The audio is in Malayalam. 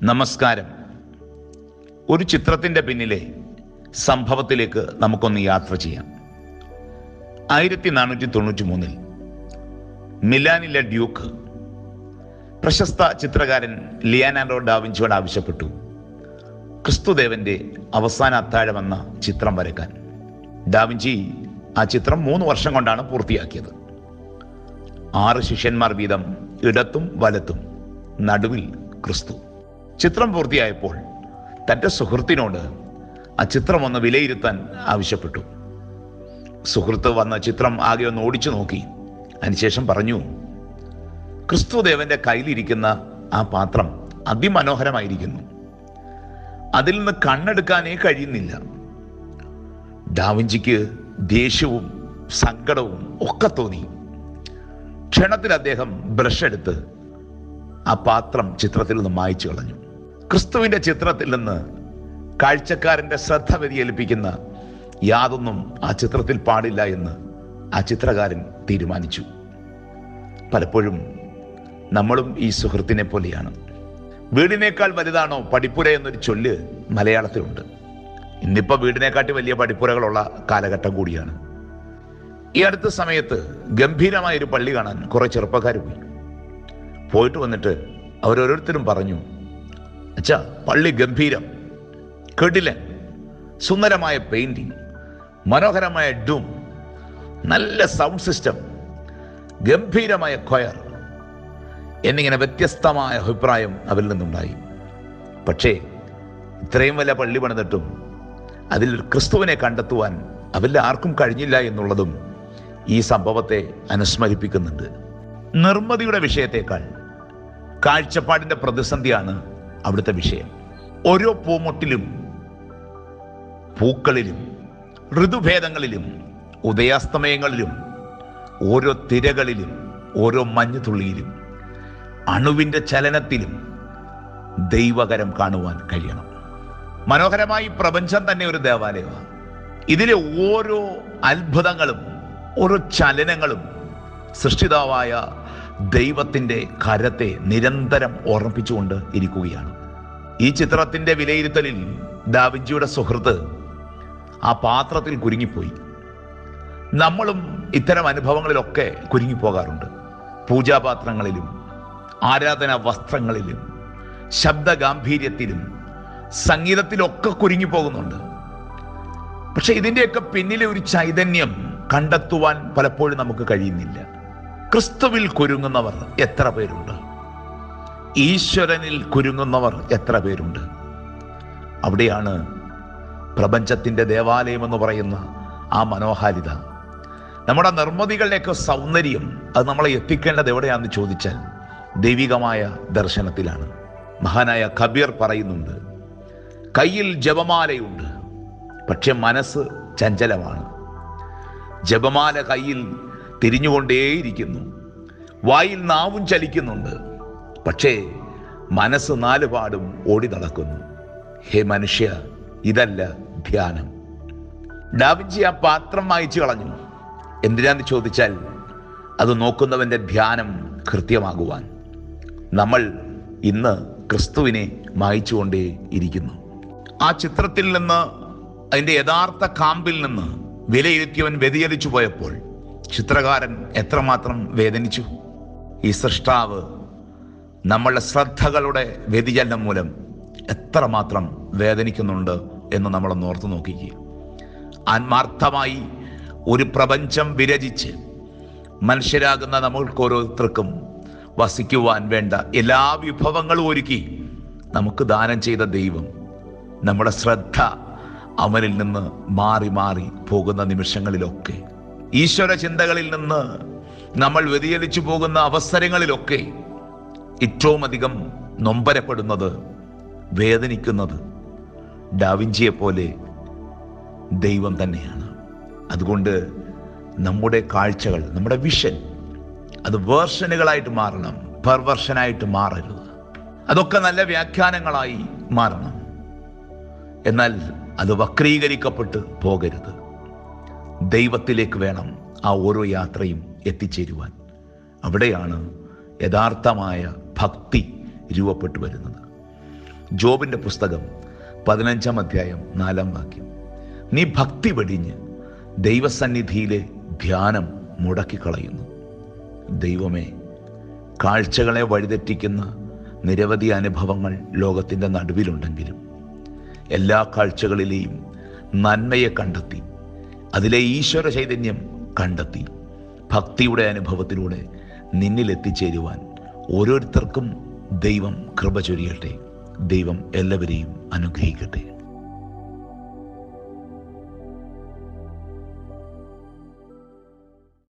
നമസ്കാരം ഒരു ചിത്രത്തിൻ്റെ പിന്നിലെ സംഭവത്തിലേക്ക് നമുക്കൊന്ന് യാത്ര ചെയ്യാം ആയിരത്തി നാനൂറ്റി തൊണ്ണൂറ്റി മൂന്നിൽ മിലാനിലെ ഡ്യൂക്ക് പ്രശസ്ത ചിത്രകാരൻ ലിയാനാൻഡോ ഡാവിഞ്ചിയോട് ആവശ്യപ്പെട്ടു ക്രിസ്തുദേവന്റെ അവസാന അത്താഴം എന്ന ചിത്രം വരയ്ക്കാൻ ഡാവിഞ്ചി ആ ചിത്രം മൂന്ന് വർഷം കൊണ്ടാണ് പൂർത്തിയാക്കിയത് ആറ് ശിഷ്യന്മാർ വീതം ഇടത്തും വലത്തും നടുവിൽ ക്രിസ്തു ചിത്രം പൂർത്തിയായപ്പോൾ തൻ്റെ സുഹൃത്തിനോട് ആ ചിത്രം ഒന്ന് വിലയിരുത്താൻ ആവശ്യപ്പെട്ടു സുഹൃത്ത് വന്ന ചിത്രം ആകെ ഒന്ന് ഓടിച്ചു നോക്കി അതിനുശേഷം പറഞ്ഞു ക്രിസ്തുദേവന്റെ കയ്യിലിരിക്കുന്ന ആ പാത്രം അതിമനോഹരമായിരിക്കുന്നു അതിൽ നിന്ന് കണ്ണെടുക്കാനേ കഴിയുന്നില്ല ഡാവിഞ്ചിക്ക് ദേഷ്യവും സങ്കടവും ഒക്കെ തോന്നി ക്ഷണത്തിൽ അദ്ദേഹം ബ്രഷ് എടുത്ത് ആ പാത്രം ചിത്രത്തിൽ നിന്ന് മായ്ച്ചു കളഞ്ഞു ക്രിസ്തുവിന്റെ ചിത്രത്തിൽ നിന്ന് കാഴ്ചക്കാരന്റെ ശ്രദ്ധ വ്യതിയേൽപ്പിക്കുന്ന യാതൊന്നും ആ ചിത്രത്തിൽ പാടില്ല എന്ന് ആ ചിത്രകാരൻ തീരുമാനിച്ചു പലപ്പോഴും നമ്മളും ഈ സുഹൃത്തിനെ പോലെയാണ് വീടിനേക്കാൾ വലുതാണോ പഠിപ്പുര എന്നൊരു ചൊല്ല് മലയാളത്തിലുണ്ട് ഇന്നിപ്പോ വീടിനെക്കാട്ടി വലിയ പഠിപ്പുരകളുള്ള കാലഘട്ടം കൂടിയാണ് ഈ അടുത്ത സമയത്ത് ഗംഭീരമായ ഒരു പള്ളി കാണാൻ കുറെ ചെറുപ്പക്കാർ പോയി പോയിട്ട് വന്നിട്ട് അവരോരോരുത്തരും പറഞ്ഞു അച്ഛാ പള്ളി ഗംഭീരം കേട്ടില്ലേ സുന്ദരമായ പെയിന്റിങ് മനോഹരമായ ഡൂം നല്ല സൗണ്ട് സിസ്റ്റം ഗംഭീരമായ ക്വയർ എന്നിങ്ങനെ വ്യത്യസ്തമായ അഭിപ്രായം അവരിൽ നിന്നുണ്ടായി പക്ഷേ ഇത്രയും വലിയ പള്ളി പണിതിട്ടും അതിൽ ഒരു ക്രിസ്തുവിനെ കണ്ടെത്തുവാൻ അവരിൽ ആർക്കും കഴിഞ്ഞില്ല എന്നുള്ളതും ഈ സംഭവത്തെ അനുസ്മരിപ്പിക്കുന്നുണ്ട് നിർമ്മതിയുടെ വിഷയത്തേക്കാൾ കാഴ്ചപ്പാടിന്റെ പ്രതിസന്ധിയാണ് അവിടുത്തെ വിഷയം ഓരോ പൂമൊട്ടിലും പൂക്കളിലും ഋതുഭേദങ്ങളിലും ഉദയാസ്തമയങ്ങളിലും ഓരോ തിരകളിലും ഓരോ മഞ്ഞുതുള്ളിയിലും അണുവിൻ്റെ ചലനത്തിലും ദൈവകരം കാണുവാൻ കഴിയണം മനോഹരമായി പ്രപഞ്ചം തന്നെ ഒരു ദേവാലയമാണ് ഇതിലെ ഓരോ അത്ഭുതങ്ങളും ഓരോ ചലനങ്ങളും സൃഷ്ടിതാവായ ദൈവത്തിൻ്റെ കരത്തെ നിരന്തരം ഓർമ്മിപ്പിച്ചുകൊണ്ട് ഇരിക്കുകയാണ് ഈ ചിത്രത്തിന്റെ വിലയിരുത്തലിൽ ഡാവിഞ്ചിയുടെ സുഹൃത്ത് ആ പാത്രത്തിൽ കുരുങ്ങിപ്പോയി നമ്മളും ഇത്തരം അനുഭവങ്ങളിലൊക്കെ കുരുങ്ങിപ്പോകാറുണ്ട് പൂജാപാത്രങ്ങളിലും ആരാധനാ വസ്ത്രങ്ങളിലും ശബ്ദ ഗാംഭീര്യത്തിലും സംഗീതത്തിലൊക്കെ കുരുങ്ങിപ്പോകുന്നുണ്ട് പക്ഷെ ഇതിൻ്റെയൊക്കെ പിന്നിലെ ഒരു ചൈതന്യം കണ്ടെത്തുവാൻ പലപ്പോഴും നമുക്ക് കഴിയുന്നില്ല ക്രിസ്തുവിൽ കുരുങ്ങുന്നവർ എത്ര പേരുണ്ട് ഈശ്വരനിൽ കുരുങ്ങുന്നവർ എത്ര പേരുണ്ട് അവിടെയാണ് പ്രപഞ്ചത്തിൻ്റെ ദേവാലയം എന്ന് പറയുന്ന ആ മനോഹാരിത നമ്മുടെ നിർമ്മതികളുടെയൊക്കെ സൗന്ദര്യം അത് നമ്മളെ എത്തിക്കേണ്ടത് എവിടെയാണെന്ന് ചോദിച്ചാൽ ദൈവികമായ ദർശനത്തിലാണ് മഹാനായ കബീർ പറയുന്നുണ്ട് കയ്യിൽ ജപമാലയുണ്ട് പക്ഷെ മനസ്സ് ചഞ്ചലമാണ് ജപമാല കയ്യിൽ തിരിഞ്ഞുകൊണ്ടേയിരിക്കുന്നു വായിൽ നാവും ചലിക്കുന്നുണ്ട് പക്ഷേ മനസ്സ് നാലുപാടും ഓടി നടക്കുന്നു ഹേ മനുഷ്യ ഇതല്ല ധ്യാനം ഡാവിഞ്ചി ആ പാത്രം വായിച്ചു കളഞ്ഞു എന്തിനാന്ന് ചോദിച്ചാൽ അത് നോക്കുന്നവന്റെ ധ്യാനം കൃത്യമാകുവാൻ നമ്മൾ ഇന്ന് ക്രിസ്തുവിനെ മായിച്ചുകൊണ്ടേ ഇരിക്കുന്നു ആ ചിത്രത്തിൽ നിന്ന് അതിൻ്റെ യഥാർത്ഥ കാമ്പിൽ നിന്ന് വിലയിരുത്തിയവൻ വ്യതിചലിച്ചു പോയപ്പോൾ ചിത്രകാരൻ എത്രമാത്രം വേദനിച്ചു ഈ സൃഷ്ടാവ് നമ്മളുടെ ശ്രദ്ധകളുടെ വ്യതിചലനം മൂലം എത്രമാത്രം വേദനിക്കുന്നുണ്ട് എന്ന് നമ്മളൊന്ന് ഓർത്തു നോക്കിക്കുക ആത്മാർത്ഥമായി ഒരു പ്രപഞ്ചം വിരചിച്ച് മനുഷ്യരാകുന്ന നമ്മൾക്ക് ഓരോരുത്തർക്കും വസിക്കുവാൻ വേണ്ട എല്ലാ വിഭവങ്ങളും ഒരുക്കി നമുക്ക് ദാനം ചെയ്ത ദൈവം നമ്മുടെ ശ്രദ്ധ അവനിൽ നിന്ന് മാറി മാറി പോകുന്ന നിമിഷങ്ങളിലൊക്കെ ഈശ്വര ചിന്തകളിൽ നിന്ന് നമ്മൾ വ്യതിചലിച്ചു പോകുന്ന അവസരങ്ങളിലൊക്കെ ഏറ്റവും അധികം നൊമ്പരപ്പെടുന്നത് വേദനിക്കുന്നത് ഡാവിഞ്ചിയെ പോലെ ദൈവം തന്നെയാണ് അതുകൊണ്ട് നമ്മുടെ കാഴ്ചകൾ നമ്മുടെ വിഷൻ അത് വേർഷനുകളായിട്ട് മാറണം പെർവർഷനായിട്ട് മാറരുത് അതൊക്കെ നല്ല വ്യാഖ്യാനങ്ങളായി മാറണം എന്നാൽ അത് വക്രീകരിക്കപ്പെട്ട് പോകരുത് ദൈവത്തിലേക്ക് വേണം ആ ഓരോ യാത്രയും എത്തിച്ചേരുവാൻ അവിടെയാണ് യഥാർത്ഥമായ ഭക്തി രൂപപ്പെട്ടു വരുന്നത് ജോബിൻ്റെ പുസ്തകം പതിനഞ്ചാം അധ്യായം നാലാം വാക്യം നീ ഭക്തി വെടിഞ്ഞ് ദൈവസന്നിധിയിലെ ധ്യാനം മുടക്കിക്കളയുന്നു ദൈവമേ കാഴ്ചകളെ വഴിതെറ്റിക്കുന്ന നിരവധി അനുഭവങ്ങൾ ലോകത്തിൻ്റെ നടുവിലുണ്ടെങ്കിലും എല്ലാ കാഴ്ചകളിലെയും നന്മയെ കണ്ടെത്തി അതിലെ ഈശ്വര ചൈതന്യം കണ്ടെത്തി ഭക്തിയുടെ അനുഭവത്തിലൂടെ നിന്നിൽ എത്തിച്ചേരുവാൻ ഓരോരുത്തർക്കും ദൈവം കൃപ ചൊരിയട്ടെ ദൈവം എല്ലാവരെയും അനുഗ്രഹിക്കട്ടെ